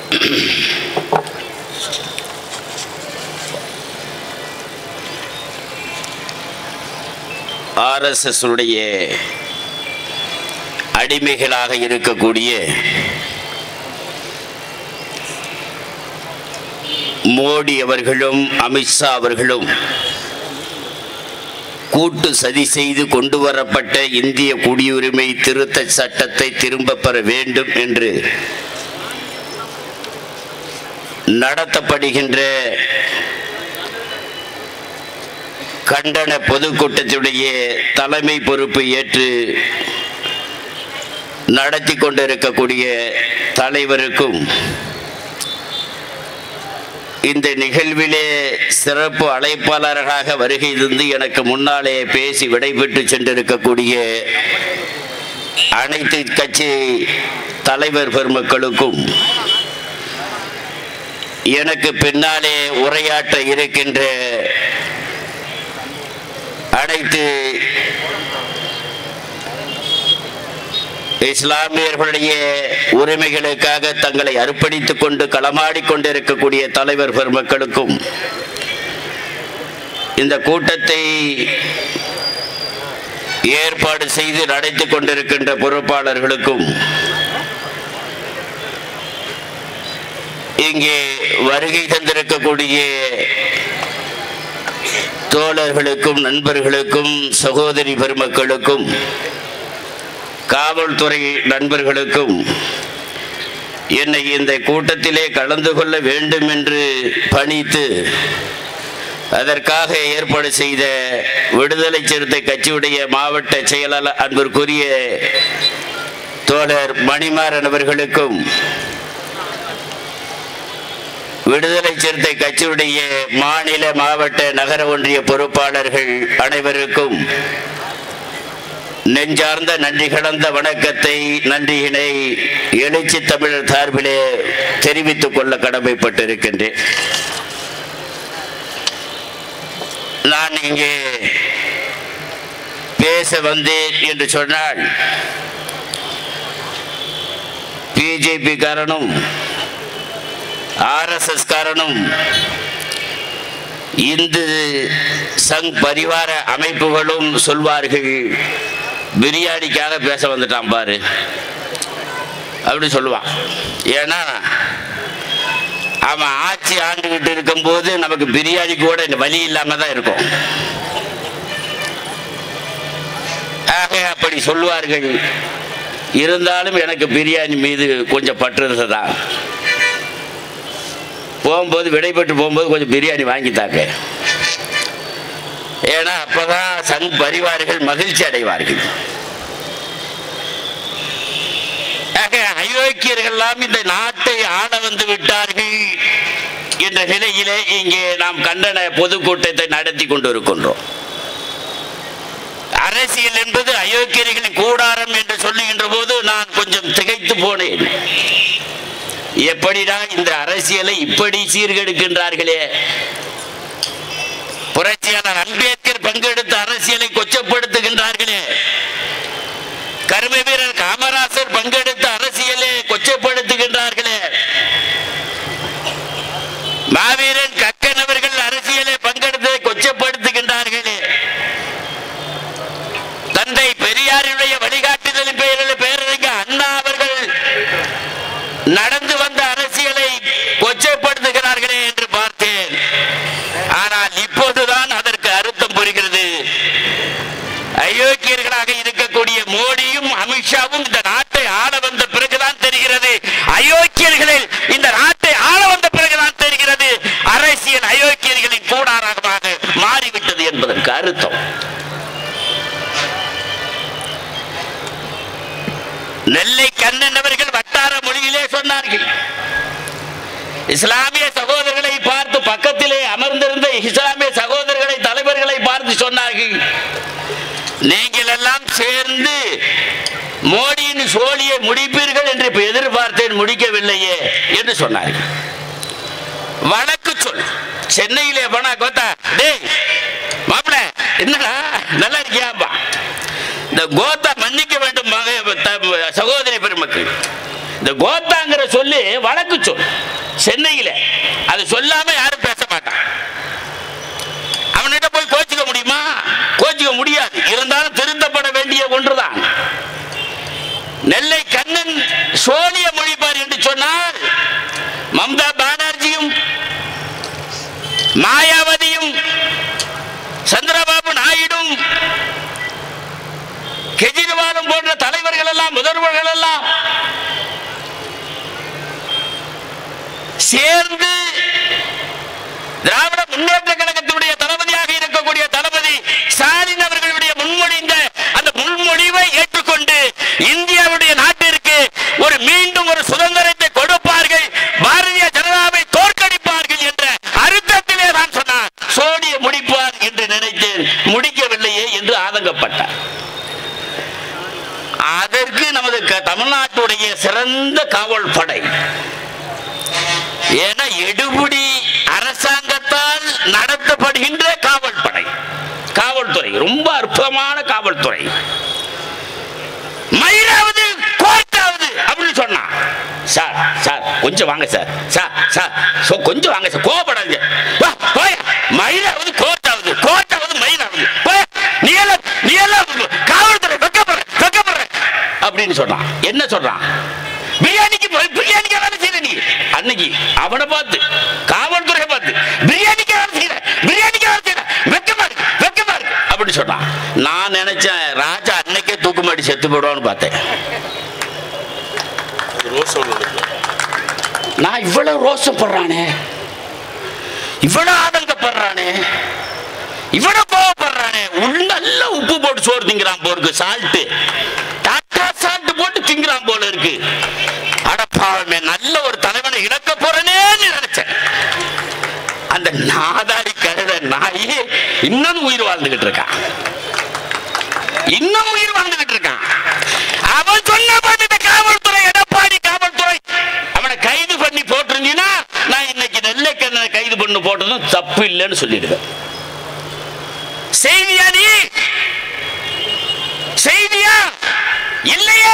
RSS உடைய அடிமைகளாக இருக்கக்கூடிய மோடி அவர்களும் அமித்ஷா அவர்களும் கூட்டு சதி செய்து கொண்டு வரப்பட்ட இந்திய குடியுரிமை திருத்த சட்டத்தை திரும்பப் பெற வேண்டும் என்று நடத்தப்படுகின்ற கண்டன பொதுக்கூட்டத்துடைய தலைமை பொறுப்பு ஏற்று நடத்தி கொண்டிருக்கக்கூடிய தலைவருக்கும் இந்த நிகழ்விலே சிறப்பு அழைப்பாளர்களாக வருகை தந்து எனக்கு முன்னாலே பேசி விடைபெற்று சென்றிருக்கக்கூடிய அனைத்து கட்சி தலைவர் பெருமக்களுக்கும் எனக்கு பின்னாலே உரையாற்ற இருக்கின்ற அனைத்து இஸ்லாமியர்களுடைய உரிமைகளுக்காக தங்களை அர்ப்பணித்துக் கொண்டு களமாடிக் கொண்டிருக்கக்கூடிய தலைவர் பெருமக்களுக்கும் இந்த கூட்டத்தை ஏற்பாடு செய்து நடத்தி கொண்டிருக்கின்ற பொறுப்பாளர்களுக்கும் இங்கே வருகை தந்திருக்கக்கூடிய தோழர்களுக்கும் நண்பர்களுக்கும் சகோதரி பெருமக்களுக்கும் காவல்துறை நண்பர்களுக்கும் என்னை இந்த கூட்டத்திலே கலந்து கொள்ள வேண்டும் என்று பணித்து அதற்காக ஏற்பாடு செய்த விடுதலை சிறுத்தை கட்சியுடைய மாவட்ட செயலாளர் அன்பிற்குரிய தோழர் மணிமாறன் அவர்களுக்கும் விடுதலை சிறுத்தை கட்சியுடைய மாநில மாவட்ட நகர ஒன்றிய பொறுப்பாளர்கள் அனைவருக்கும் நெஞ்சார்ந்த நன்றி கடந்த வணக்கத்தை நன்றியினை எழுச்சி தமிழர் சார்பிலே தெரிவித்துக் கொள்ள கடமைப்பட்டிருக்கின்றேன் நான் இங்கே பேச வந்தேன் என்று சொன்னால் பிஜேபி காரனும் ஆர்எஸ்எஸ் காரனும் இந்து சங் பரிவார அமைப்புகளும் சொல்வார்கள் பிரியாணிக்காக பேச வந்துட்டான் பாரு அப்படி சொல்லுவான் ஏன்னா அவன் ஆட்சி ஆண்டுகிட்டு இருக்கும்போது நமக்கு பிரியாணி கூட இந்த வழி இல்லாம தான் இருக்கும் ஆக அப்படி சொல்லுவார்கள் இருந்தாலும் எனக்கு பிரியாணி மீது கொஞ்சம் பற்று தான் போகும்போது விடைபெற்று போகும்போது கொஞ்சம் பிரியாணி வாங்கித்தாங்க ஏன்னா அப்பதான் சங் பரிவார்கள் மகிழ்ச்சி அடைவார்கள் ஆக அயோக்கியர்கள் எல்லாம் இந்த நாட்டை ஆள வந்து விட்டார்கள் என்ற நிலையிலே இங்கே நாம் கண்டன பொதுக்கூட்டத்தை நடத்தி கொண்டிருக்கின்றோம் அரசியல் என்பது அயோக்கியர்களின் கூடாரம் என்று சொல்லுகின்ற போது நான் கொஞ்சம் திகைத்து போனேன் எப்படிடா இந்த அரசியலை இப்படி சீர்கெடுக்கின்றார்களே புரட்சியாளர் அம்பேத்கர் பங்கெடுத்த அரசியலை கொச்சப்படுத்துகின்றார்களே கரும வீரர் காமராசர் பங்கெடுத்த அரசியலை கொச்சப்படுத்துகின்றார்களே மாவீரன் கக்கன் அவர்கள் அரசியலை பங்கெடுத்து கொச்சப்படுத்துகின்றார்களே தந்தை பெரியாருடைய வழிகாட்டுதலின் பெயரில் பேரறிஞர் அண்ணா அவர்கள் நடந்து வந்த அரசியலை கொச்சைப்படுத்துகிறார்களே என்று பார்த்தேன் ஆனால் இப்போதுதான் அதற்கு அர்த்தம் புரிகிறது அயோக்கியர்களாக இருக்கக்கூடிய மோடியும் அமித்ஷாவும் இந்த நாட்டை ஆள வந்த பிறகுதான் தெரிகிறது அயோக்கியர்களில் இந்த நாட்டை ஆள வந்த பிறகுதான் தெரிகிறது அரசியல் அயோக்கியர்களின் கூடாரமாக மாறிவிட்டது என்பதற்கு அர்த்தம் நெல்லை கண்ணன் அவர்கள் வட்டார மொழியிலே சொன்னார்கள் இஸ்லாமிய சகோதரர்களை பார்த்து பக்கத்திலே அமர்ந்திருந்த இஸ்லாமிய சகோதரர்களை தலைவர்களை பார்த்து சொன்னார்கள் நீங்கள் எல்லாம் சேர்ந்து மோடியின் சோழியை முடிப்பீர்கள் என்று இப்ப எதிர்பார்த்தேன் முடிக்கவில்லையே என்று சொன்னார்கள் வழக்கு சொல் சென்னையிலே போனா கோத்தா டேய் மாப்பிள என்னடா நல்லா இருக்கியாப்பா இந்த கோத்தா மன்னிக்க வேண்டும் மக- த- சகோதரி பெருமக்கள் இந்த கோத்தாங்கிற சொல்லி வழக்கு சொல் சென்னையில அது சொல்லாம யாரும் பேச மாட்டான் அவன்கிட்ட போய் கோச்சிக்க முடியுமா கோச்சிக்க முடியாது இருந்தாலும் திருந்தப்பட வேண்டிய ஒன்றுதான் நெல்லை கண்ணன் சோனிய மொழிபார் என்று சொன்னால் மம்தா பானர்ஜியும் மாயாவதியும் சந்திரபாபு நாயுடும் கெஜ்ரிவாலும் போன்ற தலைவர்கள் எல்லாம் முதல்வர்கள் எல்லாம் சேர்ந்து திராவிட முன்னேற்ற கழகத்தினுடைய தளபதியாக இருக்கக்கூடிய தளபதி ஸ்டாலின் அவர்களுடைய முன்மொழிந்த அந்த முன்மொழிவை ஏற்றுக்கொண்டு இந்தியாவுடைய நாட்டிற்கு ஒரு மீண்டும் ஒரு சுதந்திரத்தை கொடுப்பார்கள் பாரதிய ஜனதாவை தோற்கடிப்பார்கள் என்ற அர்த்தத்திலே தான் சொன்னார் சோனிய முடிப்பார் என்று நினைத்தேன் முடிக்கவில்லையே என்று ஆதங்கப்பட்டார் அதற்கு நமது க- தமிழ்நாட்டுடைய சிறந்த காவல் படை ஏன்னா எடுபடி அரசாங்கத்தால் நடத்தப்படுகின்ற காவல்படை காவல்துறை ரொம்ப அற்புதமான காவல்துறை மயிலாவது கோர்ட்டாவது அப்படின்னு சொன்னான் சார் சார் கொஞ்சம் வாங்க சார் சார் சார் சோ, கொஞ்சம் வாங்க சார் கோவப்படாதீங்க வா, போய் மயிலாவது கோர்ட்டாவது கோர்ட்டாவது மயிலாவது போய் நீ எல்லாம் நீ எல்லாம் காவல்துறை வெக்கப்படுற வெக்கப்படுற அப்படின்னு சொன்னான் என்ன சொல்றான் பிரியாணிக்கு போய் பிரியாணிக்கு வேலை செய்யற நீ அன்னைக்கு அவனை பார்த்து காவல்துறையை பார்த்து பிரியாணிக்கு வேலை செய்யற பிரியாணிக்கு வேலை செய்யற வெக்கமா இருக்கு வெக்கமா இருக்கு அப்படி சொன்னான் நான் நினைச்சேன் ராஜா அன்னைக்கே தூக்கு மாட்டி செத்து போடுவான்னு பார்த்தேன் நான் இவ்வளவு ரோசப்படுறானே இவ்வளவு ஆதங்கப்படுறானே இவ்வளவு கோவப்படுறானே உள்ள நல்ல உப்பு போட்டு சோறு திங்கிறான் போருக்கு சால்ட்டு டாட்டா சால்ட் போட்டு திங்கிறான் போல இருக்கு அடப்பாவமே நல்ல ஒரு தலைவனை இழக்க போறேனேன்னு நினைச்சேன் அந்த நாதாரி கழுத நாய் இன்னும் உயிர் வாழ்ந்துகிட்டு இருக்கான் இன்னும் உயிர் வாழ்ந்துகிட்டு இருக்கான் அவன் சொன்ன போது இந்த காவல்துறை எடப்பாடி காவல்துறை அவனை கைது பண்ணி போட்டிருந்தீங்கன்னா நான் இன்னைக்கு நெல்லைக்கண்ணனை கைது பண்ணி போட்டதும் தப்பு இல்லைன்னு சொல்லிடுவேன் செய்தியா நீ செய்தியா இல்லையே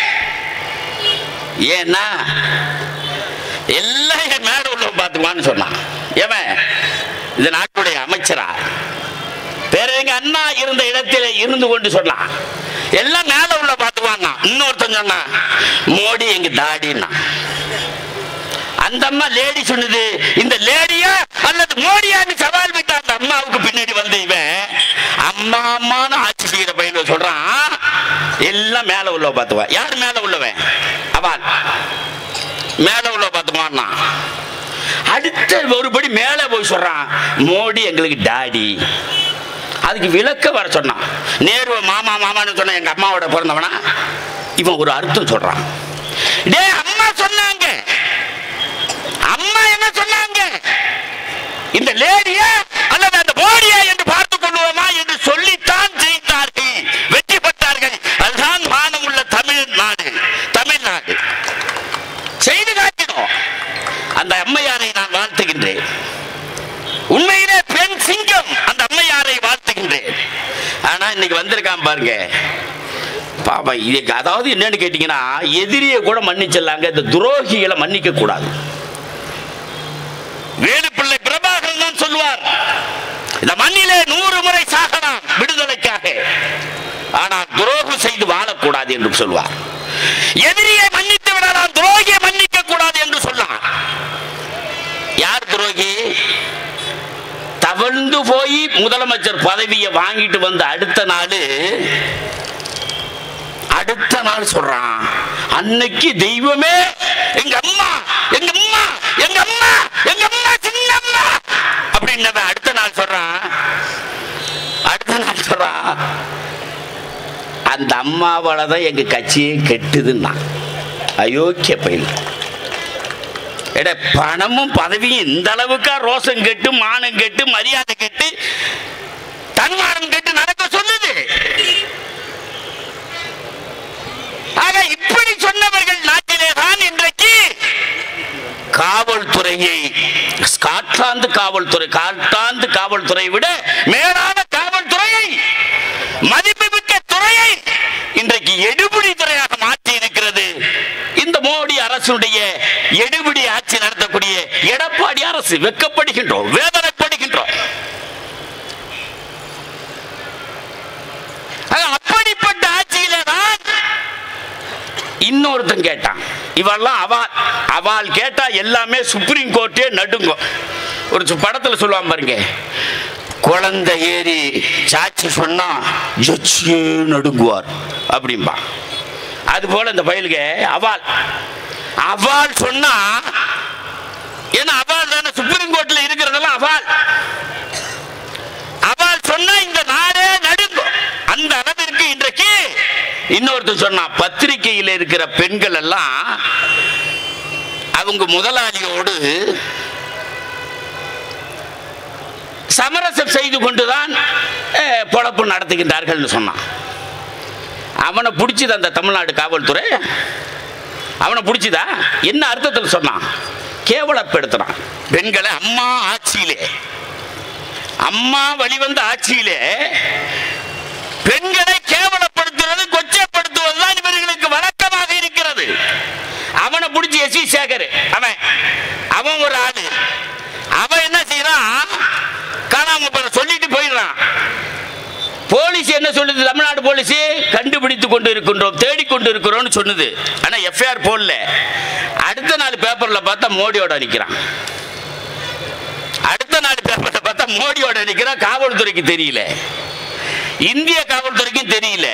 ஏன்னா எல்லாம் என் மேட உள்ள பார்த்துக்குவான்னு சொன்னான் எவன் இந்த நாட்டுடைய அமைச்சரா வேற எங்க அண்ணா இருந்த இடத்திலே இருந்து கொண்டு சொன்னான் எல்லாம் மேல உள்ள பார்த்துக்குவாங்க இன்னொருத்தன் சொன்னான் மோடி எங்க தாடின்னா அந்த அம்மா லேடி சொன்னது இந்த லேடியா அல்லது மோடியான்னு சவால் விட்ட அந்த அம்மாவுக்கு பின்னாடி வந்த இவன் அம்மா அம்மான்னு ஆட்சி செய்யற பையன் சொல்றான் எல்லாம் மேல உள்ள பார்த்துவா யார் மேல உள்ளவன் அவன் மேல உள்ள பார்த்துக்குவான்னா அடுத்த ஒருபடி மேல போய் சொல்றான் மோடி எங்களுக்கு டாடி அதுக்கு விளக்க வர சொன்னான் நேரு மாமா மாமான்னு சொன்ன எங்க அம்மாவோட பிறந்தவனா இவன் ஒரு அர்த்தம் சொல்றான் டேய் அம்மா சொன்னாங்க அம்மா என்ன சொன்னாங்க இந்த லேடியா அல்லது அந்த போடியா என்று பார்த்துக் கொள்வோமா என்று சொல்லித்தான் ஜெயித்தார்கள் வெற்றி பெற்றார்கள் அதுதான் மானமுள்ள தமிழ்நாடு தமிழ்நாடு செய்து காட்டினோம் அந்த அம்மையாரை நான் வாழ்த்துகின்றேன் உண்மையிலே பெண் சிங்கம் அந்த அம்மையாரை வாழ்த்துகின்றேன் ஆனா இன்னைக்கு வந்திருக்கான் பாருங்க பாப்பா இது அதாவது என்னன்னு கேட்டீங்கன்னா எதிரியை கூட மன்னிச்சிடலாங்க இந்த துரோகிகளை மன்னிக்க கூடாது வேலுப்பிள்ளை பிரபாகரன் தான் சொல்லுவார் இந்த மண்ணிலே நூறு முறை சாகலாம் விடுதலைக்காக ஆனால் துரோகம் செய்து வாழக்கூடாது என்று சொல்வார் எதிரியை மன்னித்து விடலாம் துரோகியை மன்னிக்க கூடாது என்று சொன்னார் யார் துரோகி தவழ்ந்து போய் முதலமைச்சர் பதவியை வாங்கிட்டு வந்த அடுத்த நாள் அடுத்த நாள் சொல்றான் அன்னைக்கு தெய்வமே எங்க அம்மா எங்க அம்மா எங்க அம்மா எங்க அம்மா சின்ன அம்மா அப்படின்னவன் அடுத்த நாள் சொல்றான் அடுத்த நாள் சொல்றான் அந்த அம்மாவால தான் எங்க கட்சியே கெட்டுதுன்னா அயோக்கிய பயில் எட பணமும் பதவியும் இந்த அளவுக்கா ரோசம் கெட்டு மானம் கெட்டு மரியாதை கெட்டு தன்மானம் கெட்டு நடக்க சொல்லுது ஆக இப்படி சொன்னவர்கள் நாட்டிலே தான் இன்றைக்கு காவல்துறையை ஸ்காட்லாந்து காவல்துறை காட்டாந்து காவல்துறை விட மேலான காவல்துறையை மதிப்புமிக்க துறையை இன்றைக்கு எடுபிடி துறையாக மாற்றி இருக்கிறது இந்த மோடி அரசுடைய எடுபிடி ஆட்சி நடத்தக்கூடிய இருக்கக்கூடிய எடப்பாடி அரசு வெக்கப்படுகின்றோம் வேதனைப்படுகின்றோம் ஆக, அப்படிப்பட்ட ஆட்சியிலே தான் இன்னொருத்தன் கேட்டான் இவெல்லாம் அவால் அவால் கேட்டா எல்லாமே சுப்ரீம் கோர்ட்டே நடுங்கும் ஒரு சு- படத்துல சொல்லுவான் பாருங்க குழந்தை ஏறி சாட்சி சொன்னா ஜட்ஜியே நடுங்குவார் அப்படிம்பா அது போல இந்த பயலுக்கு அவால் அவால் சொன்னா ஏன்னா அவால் தானே சுப்ரீம் கோர்ட்ல இருக்கிறதெல்லாம் அவால் அவால் சொன்னா இந்த நாடே நடுங்கும் அந்த அளவிற்கு இன்றைக்கு இன்னொருத்தர் சொன்னான் பத்திரிகையில் இருக்கிற பெண்கள் எல்லாம் அவங்க முதலாளியோடு சமரசம் செய்து கொண்டுதான் அஹ், பொழப்பு நடத்துகின்றார்கள்னு சொன்னான் அவனை பிடிச்சது அந்த தமிழ்நாடு காவல்துறை அவனை பிடிச்சதா என்ன அர்த்தத்தில் சொன்னான் கேவலப்படுத்துறான் பெண்களை அம்மா ஆட்சியிலே அம்மா வழிவந்த ஆட்சியிலே பெண்களை கேவலப்படுத்துவது கொச்சைப்படுத்துவதுதான் இவர்களுக்கு வழக்கமாக இருக்கிறது அவனை பிடிச்சி எஸ் வி சேகர் அவன் அவன் ஒரு ஆளு அவன் என்ன செய்யறான் காணாம போற சொல்லிட்டு போயிடுறான் போலீஸ் என்ன சொல்லுது தமிழ்நாடு போலீஸ் கண்டுபிடித்து கொண்டு இருக்கின்றோம் தேடிக்கொண்டு இருக்கிறோம்னு சொன்னது ஆனா எஃப்ஐஆர் போடல அடுத்த நாள் பேப்பர்ல பார்த்தா மோடியோட நிக்கிறான் அடுத்த நாள் பேப்பர்ல பார்த்தா மோடியோட நிக்கிறான் காவல்துறைக்கு தெரியல இந்திய காவல்துறைக்கும் தெரியல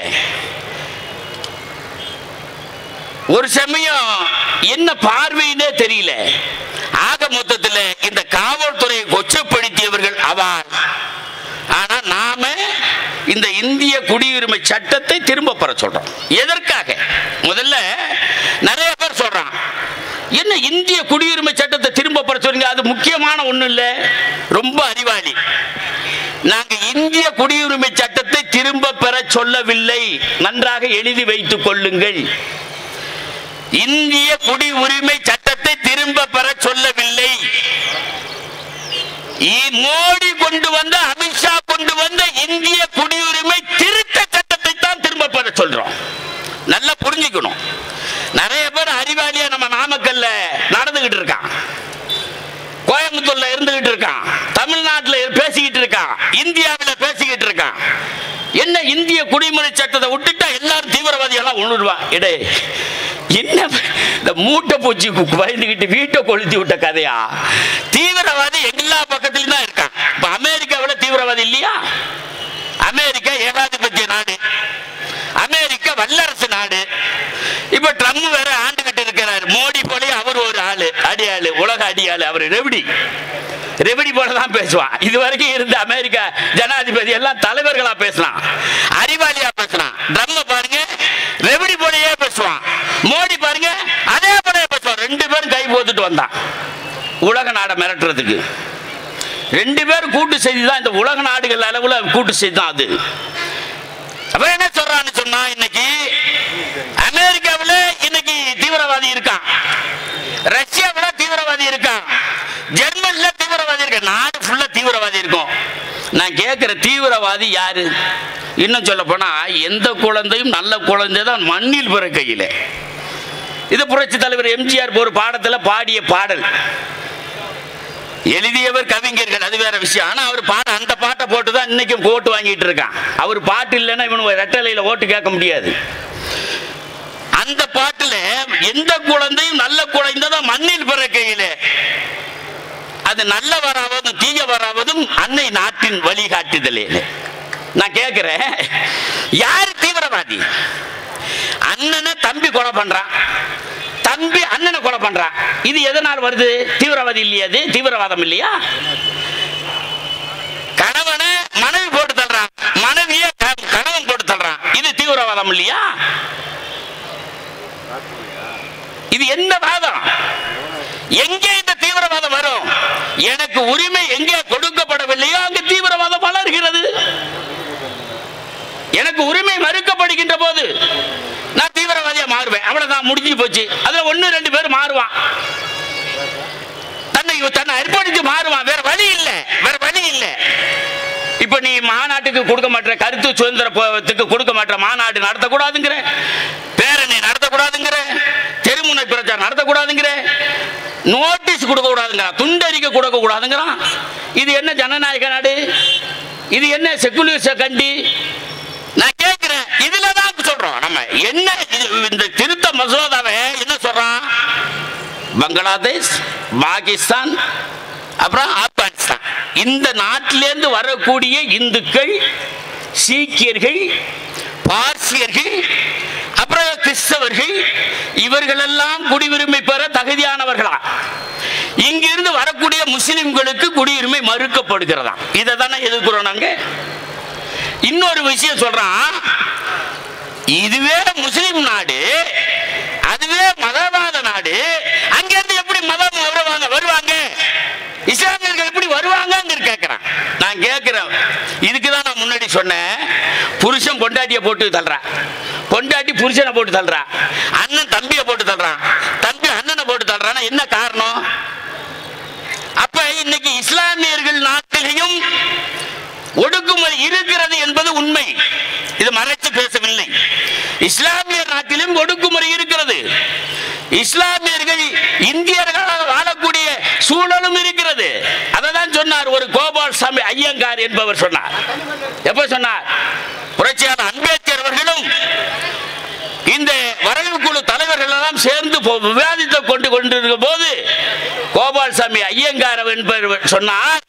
ஒரு சமயம் என்ன பார்வையினே தெரியல ஆக மொத்தத்தில் இந்த காவல்துறையை கொச்சப்படுத்தியவர்கள் அவார் ஆனா நாம இந்த இந்திய குடியுரிமை சட்டத்தை திரும்ப பெற சொல்றோம் எதற்காக முதல்ல நிறைய பேர் சொல்றான் என்ன இந்திய குடியுரிமை சட்டத்தை திரும்ப பெற சொல்றீங்க அது முக்கியமான ஒண்ணு இல்ல ரொம்ப அறிவாளி நாங்க இந்திய குடியுரிமை சட்டத்தை திரும்ப பெற சொல்லவில்லை நன்றாக எழுதி வைத்துக் கொள்ளுங்கள் இந்திய குடியுரிமை சட்டத்தை திரும்ப பெற சொல்லவில்லை இ- மோடி கொண்டு வந்த அமித்ஷா கொண்டு வந்த இந்திய குடியுரிமை திருத்த சட்டத்தை தான் திரும்ப பெற சொல்றோம் நல்லா புரிஞ்சுக்கணும் நிறைய பேர் அறிவாளியா நம்ம நாமக்கல்ல நடந்துகிட்டு இருக்கான் கோயம்புத்தூர்ல இருந்துகிட்டு இருக்கான் தமிழ்நாட்டுல பேசிக்கிட்டு இருக்கான் இந்தியாவில் பேசிக்கிட்டு இருக்கான் என்ன இந்திய குடிமுறை சட்டத்தை விட்டுட்டா எல்லாரும் தீவிரவாதி எல்லாம் உணர்வான் இடே என்ன இந்த மூட்டை பூச்சி பயந்துகிட்டு வீட்டை கொளுத்தி விட்ட கதையா தீவிரவாதி எல்லா பக்கத்துலயும் தான் இருக்கான் இப்ப அமெரிக்காவில் தீவிரவாதி இல்லையா அமெரிக்கா ஏகாதிபத்திய நாடு அமெரிக்கா வல்லரசு நாடு இப்ப ட்ரம்ப் வேற ஆண்டுகிட்டு இருக்கிறார் மோடி போல அவர் ஒரு ஆளு அடியாளு உலக அடியாளு அவர் ரெவடி ரெவடி போல தான் பேசுவான் இது வரைக்கும் இருந்த அமெரிக்கா ஜனாதிபதி எல்லாம் தலைவர்களா பேசலாம் அறிவாளியா பேசலாம் ட்ரம்ம பாருங்க ரெவடி போலயே பேசுவான் மோடி பாருங்க அதே போலயே பேசுவான் ரெண்டு பேரும் கை போத்துட்டு வந்தான் உலக நாடை மிரட்டுறதுக்கு ரெண்டு பேரும் கூட்டு செய்தி தான் இந்த உலக நாடுகள் அளவுல கூட்டு செய்தி தான் அது அப்ப என்ன சொல்றான்னு சொன்னா இன்னைக்கு அமெரிக்காவில் இன்னைக்கு தீவிரவாதி இருக்கான் ரஷ்யாவில் தீவிரவாதி இருக்கான் ஜெர்மன்ல தீவிரவாதி இருக்கான் நாடு ஃபுல்லா தீவிரவாதி இருக்கும் நான் கேட்கிற தீவிரவாதி யாரு இன்னும் சொல்ல போனா எந்த குழந்தையும் நல்ல குழந்தை தான் மண்ணில் பிறக்கையில் இது புரட்சி தலைவர் எம்ஜிஆர் ஒரு பாடத்துல பாடிய பாடல் எழுதியவர் கவிஞர்கள் அது வேற விஷயம் ஆனா அவர் பாட அந்த பாட்டை போட்டு தான் இன்னைக்கும் ஓட்டு வாங்கிட்டு இருக்கான் அவர் பாட்டு இல்லைன்னா இவனு ரெட்டலையில ஓட்டு கேட்க முடியாது அந்த பாட்டுல எந்த குழந்தையும் நல்ல குழந்தை தான் மண்ணில் பிறக்கையிலே அது நல்லவராவதும் தீயவராவதும் அன்னை நாட்டின் வழிகாட்டுதலே நான் கேட்கிறேன் யார் தீவிரவாதி அண்ணனை தம்பி கொலை பண்றான் தம்பி அண்ணனை கொலை பண்றான் இது எதனால் வருது தீவிரவாதி இல்லையா அது தீவிரவாதம் இல்லையா கணவனை மனைவி போட்டு தள்ளுறான் மனைவிய க- கணவன் போட்டு தள்ளுறான் இது தீவிரவாதம் இல்லையா இது என்ன வாதம் எங்கே இந்த தீவிரவாதம் வரும் எனக்கு உரிமை எங்கே கொடுக்கப்படவில்லையோ அங்கு தீவிரவாதம் வளர்கிறது எனக்கு உரிமை மறுக்கப்படுகின்ற போது நான் தீவிரவாதியா மாறுவேன் அவ்வளவுதான் முடிஞ்சு போச்சு அதுல ஒண்ணு ரெண்டு பேர் மாறுவான் தன்னை தன்னை அர்ப்பணித்து மாறுவான் வேற வழி இல்ல வேற வழி இல்ல இப்ப நீ மாநாட்டுக்கு கொடுக்க மாட்ட கருத்து சுதந்திரத்துக்கு கொடுக்க மாட்ட மாநாடு நடத்தக்கூடாதுங்கிற பேரணி நடத்தக்கூடாதுங்கிற தெருமுனை பிரச்சாரம் நடத்தக்கூடாதுங்கிற நோட்டீஸ் கொடுக்க கூடாதுங்கிறான் துண்டறிக்கை கொடுக்க கூடாதுங்கிறான் இது என்ன ஜனநாயக நாடு இது என்ன செக்குலர் கண்டி நான் கேட்கிறேன் இதுல தான் சொல்றோம் நம்ம என்ன இது இந்த திருத்த மசோதாவை என்ன சொல்றான் பங்களாதேஷ் பாகிஸ்தான் அப்புறம் ஆப்கானிஸ்தான் இந்த நாட்டிலேருந்து வரக்கூடிய இந்துக்கள் சீக்கியர்கள் பார்சியர்கள் அப்புறம் கிறிஸ்தவர்கள் இவர்களெல்லாம் குடியுரிமை பெற தகுதியானவர்களா இங்கிருந்து வரக்கூடிய முஸ்லிம்களுக்கு குடியுரிமை மறுக்கப்படுகிறதா இதை தானே எதிர்க்கிறோம் நாங்க இன்னொரு விஷயம் சொல்றான் இதுவே முஸ்லிம் நாடு அதுவே மதவாத நாடு அங்கிருந்து எப்படி மதம் வருவாங்க வருவாங்க இஸ்லாமியர்கள் எப்படி வருவாங்கன்னு கேட்கிறேன் நான் கேட்கிறேன் இதுக்கு தான் நான் முன்னாடி சொன்னேன் புருஷன் பொண்டாட்டியை போட்டு தள்ளுறான் பொண்டாட்டி புருஷனை போட்டு தள்ளுறான் அண்ணன் தம்பியை போட்டு தள்ளுறான் தம்பி அண்ணனை போட்டு தள்ளுறான்னா என்ன காரணம் அப்ப இன்னைக்கு இஸ்லாமியர்கள் நாட்டிலையும் ஒடுக்குமுறை இருக்கிறது என்பது உண்மை இது மறைத்து பேசவில்லை இஸ்லாமிய நாட்டிலும் ஒடுக்குமுறை இருக்கிறது இஸ்லாமியர்கள் இந்தியர்களாக வாழக்கூடிய சூழலும் இருக்கிறது அதை தான் சொன்னார் ஒரு கோபால் சாமி ஐயங்கார் என்பவர் சொன்னார் எப்ப சொன்னார் புரட்சியாளர் அம்பேத்கர் அவர்களும் இந்த வரவு குழு தலைவர்கள் எல்லாம் சேர்ந்து போ- விவாதித்து கொண்டு கொண்டிருக்கும் போது கோபால்சாமி ஐயங்கார் என்பவர் சொன்னார்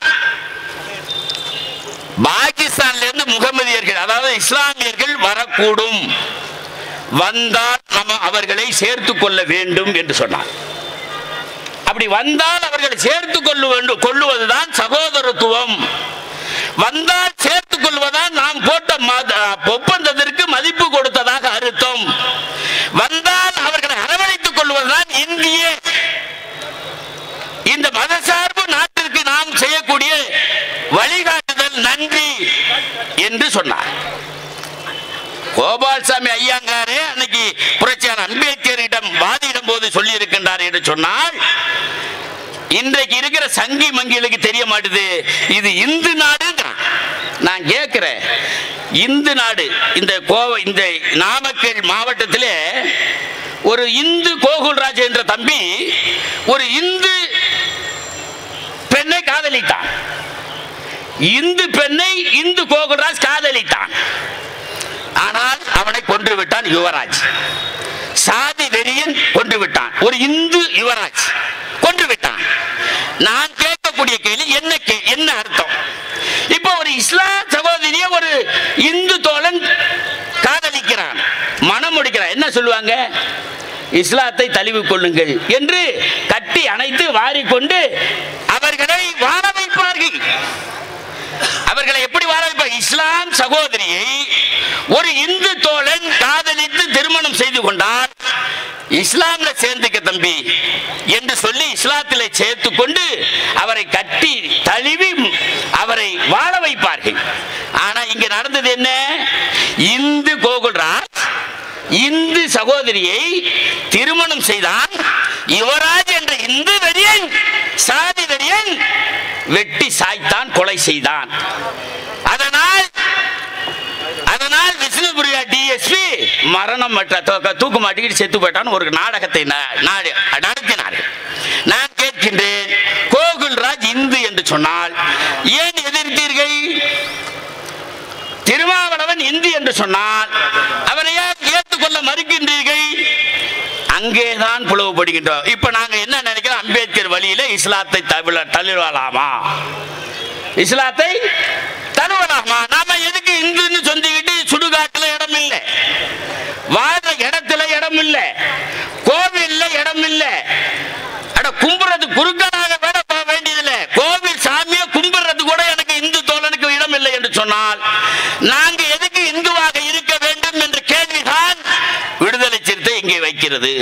பாகிஸ்தான்ல இருந்து முகமதியர்கள் அதாவது இஸ்லாமியர்கள் வரக்கூடும் வந்தால் நம்ம அவர்களை சேர்த்து கொள்ள வேண்டும் என்று சொன்னார் அப்படி வந்தால் அவர்களை சேர்த்து கொள்ள வேண்டும் கொள்ளுவதுதான் சகோதரத்துவம் வந்தால் சேர்த்துக் கொள்வதால் நாம் போட்ட மத- ஒப்பந்தத்திற்கு மதிப்பு கொடுத்ததாக அர்த்தம் வந்தால் அவர்களை அரவணைத்துக் கொள்வதுதான் இந்திய இந்த மதசார்பு நாட்டிற்கு நாம் செய்யக்கூடிய வழிகாட்டுதல் நன்றி என்று சொன்னார் கோபால்சாமி ஐயாங்காரே அன்னைக்கு புரட்சியாளர் அம்பேத்கரிடம் வாதிடும் போது சொல்லி இருக்கின்றார் என்று சொன்னால் இன்றைக்கு இருக்கிற சங்கி மங்கிகளுக்கு தெரிய மாட்டுது இது இந்து நாடுங்கிறான் நான் கேட்கிறேன் இந்து நாடு இந்த கோவை இந்த நாமக்கல் மாவட்டத்திலே ஒரு இந்து கோகுல்ராஜ் என்ற தம்பி ஒரு இந்து பெண்ணை காதலித்தான் இந்து பெண்ணை இந்து கோகுல்ராஜ் காதலித்தான் ஆனால் அவனை கொன்று விட்டான் யுவராஜ் சாதி வெறியன் கொன்று விட்டான் ஒரு இந்து யுவராஜ் கொன்று விட்டான் நான் கேட்கக்கூடிய கேள்வி என்ன கே- என்ன அர்த்தம் இப்போ ஒரு இஸ்லாம் சகோதரிய ஒரு இந்து தோழன் காதலிக்கிறான் மனம் முடிக்கிறான் என்ன சொல்லுவாங்க இஸ்லாத்தை தழுவி கொள்ளுங்கள் என்று கட்டி அணைத்து வாரிக்கொண்டு அவர்களை வாழ வைப்பார்கள் அவர்களை எப்படி வாழ வைப்பார் இஸ்லாம் சகோதரியை ஒரு இந்து தோழன் காதலித்து திருமணம் செய்து கொண்டார் இஸ்லாம்ல சேர்ந்துக்க தம்பி என்று சொல்லி இஸ்லாத்திலே சேர்த்து கொண்டு அவரை கட்டி தழுவி அவரை வாழ வைப்பார்கள் ஆனா இங்க நடந்தது என்ன இந்து கோகுல்ராஜ் இந்து சகோதரியை திருமணம் செய்தான் யுவராஜ் என்ற இந்து வெறியன் சாதி வெறியன் வெட்டி சாய்த்தான் கொலை செய்தான் அதனால் அதனால் விஷ்ணுபுரியா டிஎஸ்பி மரணம் மற்ற தூக்க- தூக்கு மாட்டிக்கிட்டு செத்து போயிட்டான் ஒரு நாடகத்தை ந- நாடு- நடத்தினார்கள் நான் கேட்கின்றேன் கோகுல்ராஜ் இந்து என்று சொன்னால் ஏன் எதிர்த்தீர்கள் திருமாவளவன் இந்து என்று சொன்னால் அவனை ஏன் ஏற்றுக்கொள்ள மறுக்கின்றீர்கள் அங்கேதான் பிளவுபடுகின்றோம் இப்ப நாங்க என்ன நினைக்கிறோம் அம்பேத்கர் வழியில இஸ்லாத்தை தவிர தழுவலாமா இஸ்லாத்தை தழுவலாமா நாம எதுக்கு இந்துன்னு சொல்லிக்கிட்டு சுடுகாட்டுல இடம் இல்லை வாழ்ற இடத்துல இடம் இல்லை கோவில்ல இடம் இல்லை அட கும்புறது குறுக்கனாக வேற போக வேண்டியதில்லை கோவில் சாமியை கும்பிடுறது கூட எனக்கு இந்து தோழனுக்கு இடம் இல்லை என்று சொன்னால் நாங்க எதுக்கு இந்துவாக இருக்க வேண்டும் என்ற கேள்விதான் விடுதலை சிறுத்தை இங்கே வைக்கிறது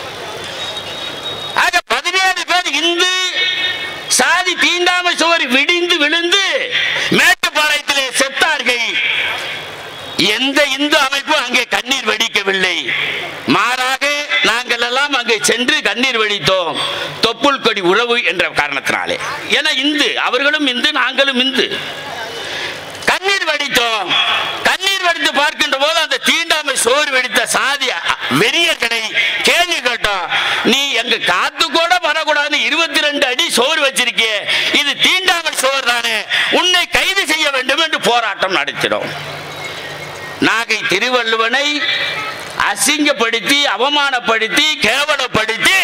ஆக பதினேழு பேர் இந்து சாதி தீண்டாமை சுவர் விடிந்து விழுந்து மேட்டுப்பாளையத்திலே செத்தார்கள் எந்த இந்து அமைப்பும் அங்கே கண்ணீர் வெடிக்கவில்லை மாறாக நாங்கள் எல்லாம் அங்கே சென்று கண்ணீர் வெடித்தோம் தொப்புள் கொடி உறவு என்ற காரணத்தினாலே ஏன்னா இந்து அவர்களும் இந்து நாங்களும் இந்து கண்ணீர் வடித்தோம் கண்ணீர் வடித்து பார்க்கின்ற போது அந்த தீண்டாமை சோறு வெடித்த சாதி அ- வெறியர்களை கேள்வி கேட்டோம் நீ எங்க காத்து கூட வர சாப்பிடக்கூடாதுன்னு இருபத்தி ரெண்டு அடி சோறு வச்சிருக்கே இது தீண்டாமல் சோறு தானே உன்னை கைது செய்ய வேண்டும் என்று போராட்டம் நடத்தினோம் நாகை திருவள்ளுவனை அசிங்கப்படுத்தி அவமானப்படுத்தி கேவலப்படுத்தி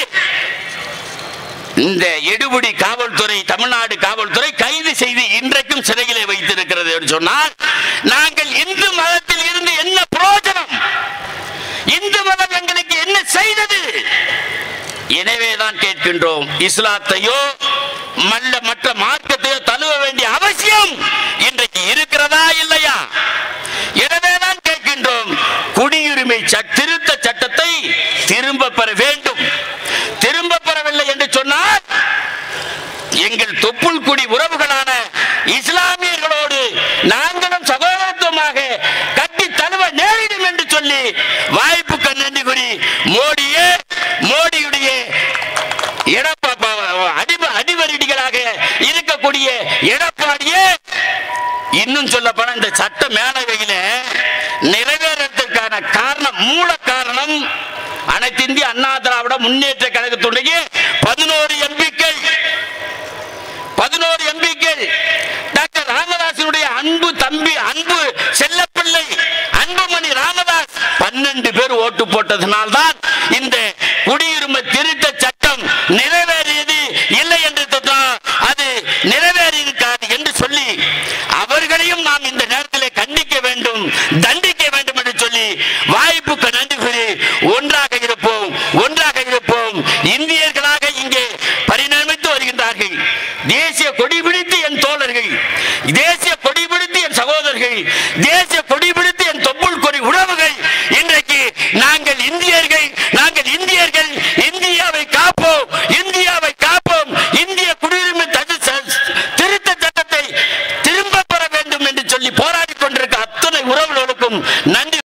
இந்த எடுபடி காவல்துறை தமிழ்நாடு காவல்துறை கைது செய்து இன்றைக்கும் சிறையிலே வைத்திருக்கிறது என்று சொன்னால் நாங்கள் இந்து மதத்தில் இருந்து என்ன பிரயோஜனம் இந்து மதம் எங்களுக்கு என்ன செய்தது எனவேதான் கேட்கின்றோம் இஸ்லாத்தையோ மல்ல மற்ற மார்க்கத்தையோ தழுவ வேண்டிய அவசியம் இன்றைக்கு இருக்கிறதா இல்லையா எனவேதான் கேட்கின்றோம் குடியுரிமை சட்- திருத்த சட்டத்தை திரும்ப பெற வேண்டும் திரும்ப பெறவில்லை என்று சொன்னால் எங்கள் தொப்புள் குடி உறவுகளான இஸ்லாமியர்களோடு நாங்களும் சகோதரத்துவமாக கட்டி தழுவ நேரிடும் என்று சொல்லி வாய்ப்புக்கு நன்றி கூறி மோடியே மோடியுடைய எடப்பா அடிவ அடிவரடிகளாக இருக்கக்கூடிய எடப்பாடியே இன்னும் சொல்ல போனா இந்த சட்ட மேலவையில நிறைவேறதுக்கான காரணம் மூல காரணம் அனைத்து இந்திய அண்ணா திராவிட முன்னேற்ற கழகத்துடைய பதினோரு எம்பிக்கள் பதினோரு எம்பிக்கள் டாக்டர் ராமதாசனுடைய அன்பு தம்பி அன்பு செல்லப்பிள்ளை அன்புமணி ராமதாஸ் பன்னெண்டு பேர் ஓட்டு போட்டதனால்தான் இந்த குடியுரிமை திருத்த சட்டம் நிறைவேறியது இல்லை என்று சொன்னால் அது நிறைவேறியிருக்காது என்று சொல்லி அவர்களையும் நாம் இந்த நேரத்தில் கண்டிக்க வேண்டும் தண்டிக்க வேண்டும் என்று சொல்லி வாய்ப்புக்கு நன்றி கூறி ஒன்றாக இருப்போம் ஒன்றாக இருப்போம் இந்தியர்களாக இங்கே பரிணமித்து வருகின்றார்கள் தேசிய கொடி பிடித்து என் தோழர்கள் தேசிய கொடி பிடித்து என் சகோதரர்கள் தேசிய கொடி பிடித்து என் தொப்புள் கொடி உறவுகள் இன்றைக்கு நாங்கள் இந்தியர்கள் நாங்கள் இந்தியர்கள் இந்தியாவை காப்போம் இந்தியாவை காப்போம் இந்திய குடியுரிமை தடு- ச- திருத்த சட்டத்தை திரும்ப பெற வேண்டும் என்று சொல்லி போராடி கொண்டிருக்க அத்தனை உறவுகளுக்கும் நன்றி